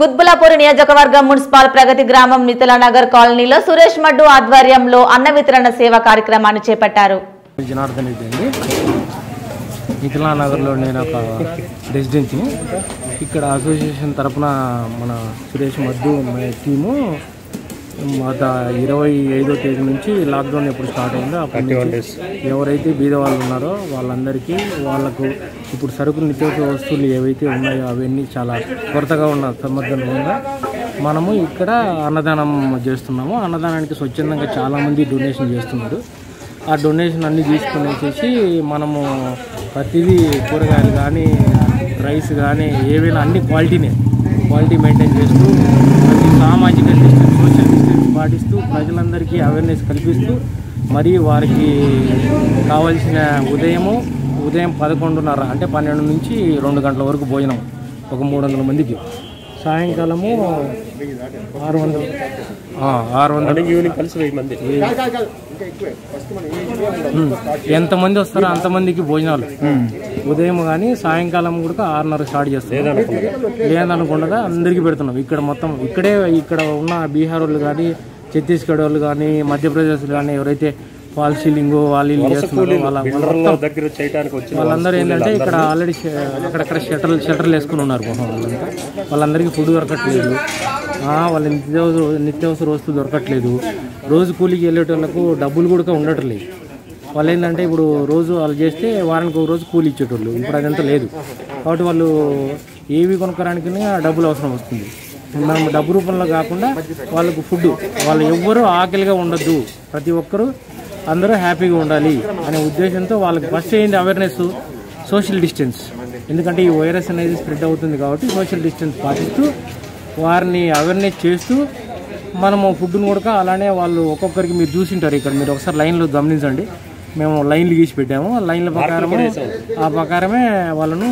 కుత్బులాపూర్ నియోజకవర్గం మున్సిపల్ ప్రగతి గ్రామం మిథుల నగర్ కాలనీలో సురేష్ మడ్డు ఆధ్వర్యంలో అన్న వితరణ సేవా కార్యక్రమాన్ని చేపట్టారు జనార్దన్ రెడ్డి అండి మిథిలా నగర్లో నేను ఒక రెసిడెన్సీని ఇక్కడ అసోసియేషన్ తరపున మన సురేష్ మద్దు మన టీము గత ఇరవై ఐదో తేదీ నుంచి లాక్డౌన్ ఎప్పుడు స్టార్ట్ అయిందో అప్పటి నుంచి ఎవరైతే బీద వాళ్ళు ఉన్నారో వాళ్ళందరికీ వాళ్ళకు ఇప్పుడు సరుకులు నిత్యావసర వస్తువులు ఏవైతే ఉన్నాయో అవన్నీ చాలా కొరతగా ఉన్న సందర్భంగా మనము ఇక్కడ అన్నదానం చేస్తున్నాము అన్నదానానికి స్వచ్ఛందంగా చాలామంది డొనేషన్ చేస్తున్నారు ఆ డొనేషన్ అన్ని తీసుకునేసేసి మనము ప్రతిదీ కూరగాయలు కానీ రైస్ కానీ ఏవైనా అన్ని క్వాలిటీనే క్వాలిటీ మెయింటైన్ చేస్తూ ప్రతి సామాజిక డిస్టెన్స్ సోషల్ డిస్టెన్స్ పాటిస్తూ ప్రజలందరికీ అవేర్నెస్ కల్పిస్తూ మరి వారికి కావాల్సిన ఉదయము ఉదయం పదకొండున్నర అంటే పన్నెండు నుంచి రెండు గంటల వరకు భోజనం ఒక మూడు వందల మందికి సాయంకాలము ఆరు వందలు ఆ, ఆరు వందలు ఈవినింగ్ కలిసి వెయ్యి మంది ఎంతమంది వస్తారో అంతమందికి భోజనాలు ఉదయం కానీ సాయంకాలం కూడా ఆరున్నర స్టార్ట్ చేస్తాం లేదనుకుండా అందరికీ పెడుతున్నాం ఇక్కడ మొత్తం ఇక్కడే ఇక్కడ ఉన్న బీహార్ వాళ్ళు కానీ ఛత్తీస్గఢ్ వాళ్ళు కానీ మధ్యప్రదేశ్ కానీ ఎవరైతే ఫాల్ సీలింగ్ వాళ్ళు వీళ్ళు చేస్తున్నారో వాళ్ళ వాళ్ళ మొత్తం దగ్గర చేయడానికి వచ్చి వాళ్ళందరూ ఏంటంటే ఇక్కడ ఆల్రెడీ అక్కడక్కడ షటర్లు షటర్లు వేసుకుని ఉన్నారు పాపం వాళ్ళంతా వాళ్ళందరికీ ఫుడ్ దొరకట్లేదు ఆ, వాళ్ళ నిత్యావసర నిత్యావసర వస్తువులు దొరకట్లేదు రోజు కూలికి వెళ్ళేటోళ్ళకు డబ్బులు కూడా ఉండట్లేదు వాళ్ళు ఏంటంటే ఇప్పుడు రోజు వాళ్ళు చేస్తే వారానికి ఒక రోజు కూలి ఇచ్చేటోళ్ళు ఇప్పుడు అదంతా లేదు కాబట్టి వాళ్ళు ఏవి కొనుక్కోడానికి డబ్బులు అవసరం వస్తుంది మనం డబ్బు రూపంలో కాకుండా వాళ్ళకు ఫుడ్ వాళ్ళు ఎవ్వరూ ఆకలిగా ఉండొద్దు ప్రతి ఒక్కరూ అందరూ హ్యాపీగా ఉండాలి అనే ఉద్దేశంతో వాళ్ళకి ఫస్ట్ ఏంటి అవేర్నెస్ సోషల్ డిస్టెన్స్ ఎందుకంటే ఈ వైరస్ అనేది స్ప్రెడ్ అవుతుంది కాబట్టి సోషల్ డిస్టెన్స్ పాటిస్తూ వారిని అవేర్నెస్ చేస్తూ మనము ఫుడ్ని కూడా అలానే వాళ్ళు ఒక్కొక్కరికి మీరు చూసింటారు ఇక్కడ మీరు ఒకసారి లైన్లో గమనించండి మేము లైన్లు గీసి పెట్టాము ఆ లైన్ల ప్రకారము ఆ ప్రకారమే వాళ్ళను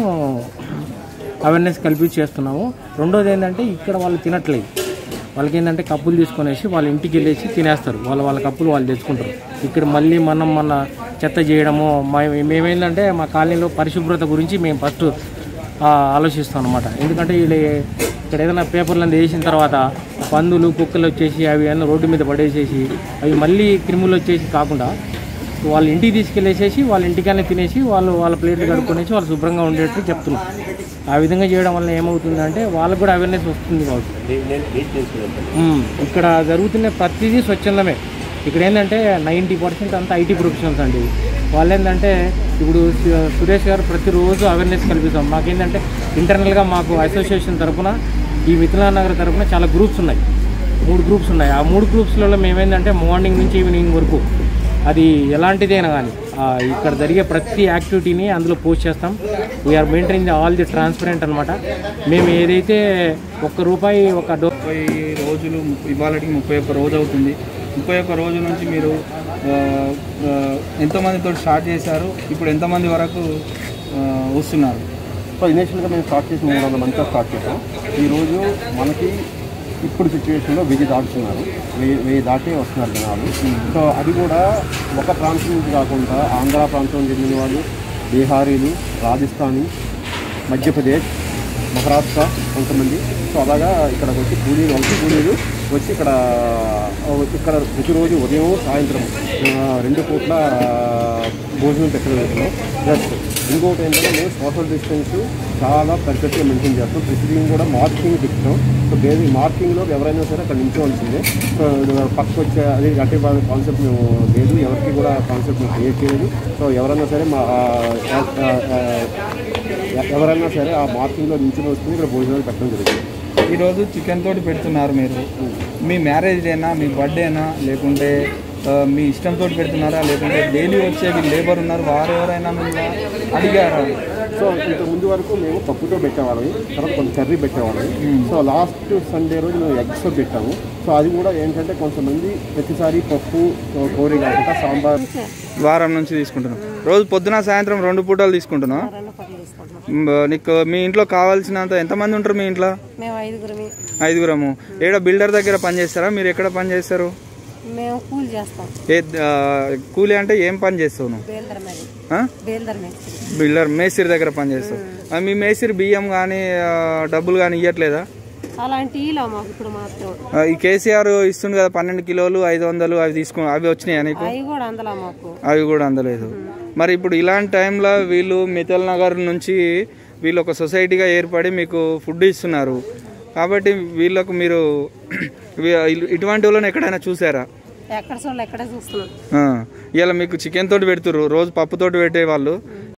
అవేర్నెస్ కల్పించి చేస్తున్నాము రెండోది ఏంటంటే ఇక్కడ వాళ్ళు తినట్లేదు వాళ్ళకి ఏంటంటే కప్పులు తీసుకొనేసి వాళ్ళ ఇంటికి వెళ్ళేసి తినేస్తారు వాళ్ళ వాళ్ళ కప్పులు వాళ్ళు తెచ్చుకుంటారు ఇక్కడ మళ్ళీ మనం మన చెత్త చేయడము మే- మేమేంటంటే మా కాలనీలో పరిశుభ్రత గురించి మేము ఫస్ట్ ఆలోచిస్తాం అనమాట ఎందుకంటే వీళ్ళు ఇక్కడ ఏదైనా పేపర్లు అంతా వేసిన తర్వాత పందులు కుక్కలు వచ్చేసి అవి అన్నీ రోడ్డు మీద పడేసేసి అవి మళ్ళీ క్రిములు వచ్చేసి కాకుండా వాళ్ళ ఇంటికి తీసుకెళ్ళేసేసి వాళ్ళ ఇంటికనే తినేసి వాళ్ళు వాళ్ళ ప్లేట్లు కడుక్కొనేసి వాళ్ళు శుభ్రంగా ఉండేట్టు చెప్తున్నాం ఆ విధంగా చేయడం వల్ల ఏమవుతుందంటే వాళ్ళకు కూడా అవేర్నెస్ వస్తుంది కాబట్టి ఉమ్, ఇక్కడ జరుగుతున్న ప్రతిదీ స్వచ్ఛందమే ఇక్కడ ఏంటంటే నైంటీ పర్సెంట్ అంతా ఐటీ ప్రొఫెషనల్స్ అండి వాళ్ళు ఏంటంటే ఇప్పుడు సు- సురేష్ గారు ప్రతిరోజు అవేర్నెస్ కల్పిస్తాం మాకేంటంటే ఇంటర్నల్గా మాకు అసోసియేషన్ తరపున ఈ మిథిలా నగర్ తరపున చాలా గ్రూప్స్ ఉన్నాయి మూడు గ్రూప్స్ ఉన్నాయి ఆ మూడు గ్రూప్స్లలో మేమేంటంటే మార్నింగ్ నుంచి ఈవినింగ్ వరకు అది ఎలాంటిదైనా కానీ ఇక్కడ జరిగే ప్రతి యాక్టివిటీని అందులో పోస్ట్ చేస్తాం we are maintain all the transparent అనమాట మేము ఏదైతే ఒక్క రూపాయి ఒక డో ముప్పై రోజులు ఇవాళకి ముప్పై ఒక్క రోజు అవుతుంది ముప్పై ఒక్క రోజు నుంచి మీరు ఆ, ఆ, ఎంతమందితో స్టార్ట్ చేశారు ఇప్పుడు ఎంతమంది వరకు ఆ, వస్తున్నారు సో ఇనిషియల్గా మేము స్టార్ట్ చేసి మూడు వందల మందితో స్టార్ట్ చేసాం ఈరోజు మనకి ఇప్పుడు సిచ్యువేషన్లో వెయ్యి దాటుతున్నారు వెయ్యి వెయ్యి దాటి వస్తున్నారు జనాలు సో అది కూడా ఒక ప్రాంతం నుంచి కాకుండా ఆంధ్ర ప్రాంతం చెందిన వాళ్ళు బీహారీలు రాజస్థానీ మధ్యప్రదేశ్ మహారాష్ట్ర కొంతమంది సో అలాగా ఇక్కడ వచ్చి కూలీలు వచ్చి కూలీలు వచ్చి ఇక్కడ ఆ, ఇక్కడ ప్రతిరోజు ఉదయం సాయంత్రం ఆ, రెండు పూట్ల భోజనం పెట్టడం ప్లస్ ఇంకొకటి ఏంటంటే మేము సోషల్ డిస్టెన్స్ చాలా పర్ఫెక్ట్గా మెయింటైన్ చేస్తాం ప్రతిదీ కూడా మార్కింగ్ పెట్టుతాం సో బేబీ మార్కింగ్లో ఎవరైనా సరే అక్కడ నిల్చోవలసిందే సో పక్కకు వచ్చే అది అంటే కాన్సెప్ట్ మేము లేదు ఎవరికి కూడా కాన్సెప్ట్ మేము క్రియేట్ చేయలేదు సో ఎవరైనా సరే మా ఆ, ఆ, ఆ, ఎవరైనా సరే ఆ మార్కింగ్లో నిల్చుని వస్తుంది ఇక్కడ భోజనాలు పెట్టడం జరుగుతుంది ఈరోజు చికెన్ తోటి పెడుతున్నారు మీరు మీ మ్యారేజ్ డేనా మీ బర్త్డేనా లేకుంటే ఆ, మీ ఇష్టంతో పెడుతున్నారా లేకుంటే డైలీ వచ్చే వీళ్ళు లేబర్ ఉన్నారు వారు ఎవరైనా మిమ్మల్ని అడిగారా సో ఇంత ముందు వరకు మేము పప్పుతో పెట్టేవాళ్ళం తర్వాత కొంచెం కర్రీ పెట్టేవాళ్ళం సో లాస్ట్ సండే రోజు మేము ఎగ్స్ పెట్టాము సో అది కూడా ఏంటంటే కొంతమంది ప్రతిసారి పప్పు కోరి కాకుండా సాంబార్ వారం నుంచి తీసుకుంటున్నాం రోజు పొద్దున సాయంత్రం రెండు పూటలు తీసుకుంటున్నాం నీకు మీ ఇంట్లో కావాల్సినంత ఎంతమంది ఉంటారు మీ ఇంట్లో మేము ఐదుగురమి ఐదుగురము ఏడ బిల్డర్ దగ్గర పని చేస్తారా మీరు ఎక్కడ పని చేస్తారు మేము కూలి చేస్తాం ఏ ఆ, కూలి అంటే ఏం పని చేస్తావు నువ్వు బేల్దర్ మరి ఆ? బేల్దర్ మేస్త్రి బిల్డర్ మేస్త్రి దగ్గర పని చేస్తావు ఆ, మీ మేస్త్రి బియ్యం కానీ డబ్బులు కానీ ఇవ్వట్లేదా అలాంటి ఇలా మాకు ఇప్పుడు మాత్రం ఆ, ఈ కేసీఆర్ ఇస్తుంది కదా పన్నెండు కిలోలు ఐదు వందలు అవి తీసుకు అవి వచ్చినాయా నీకు అవి కూడా అందలా మాకు అవి కూడా అందలేదు మరి ఇప్పుడు ఇలాంటి టైంలో వీళ్ళు మితల్ నగర్ నుంచి వీళ్ళు ఒక సొసైటీగా ఏర్పడి మీకు ఫుడ్ ఇస్తున్నారు కాబట్టి వీళ్ళకు మీరు వీ- ఇటువంటి వాళ్ళని ఎక్కడైనా చూసారా ఎక్కడ చూడాలి ఎక్కడ చూస్తున్నాం ఆ, ఇలా మీకు చికెన్ తోటి పెడుతుర్రు రోజు పప్పుతోటి పెట్టే వాళ్ళు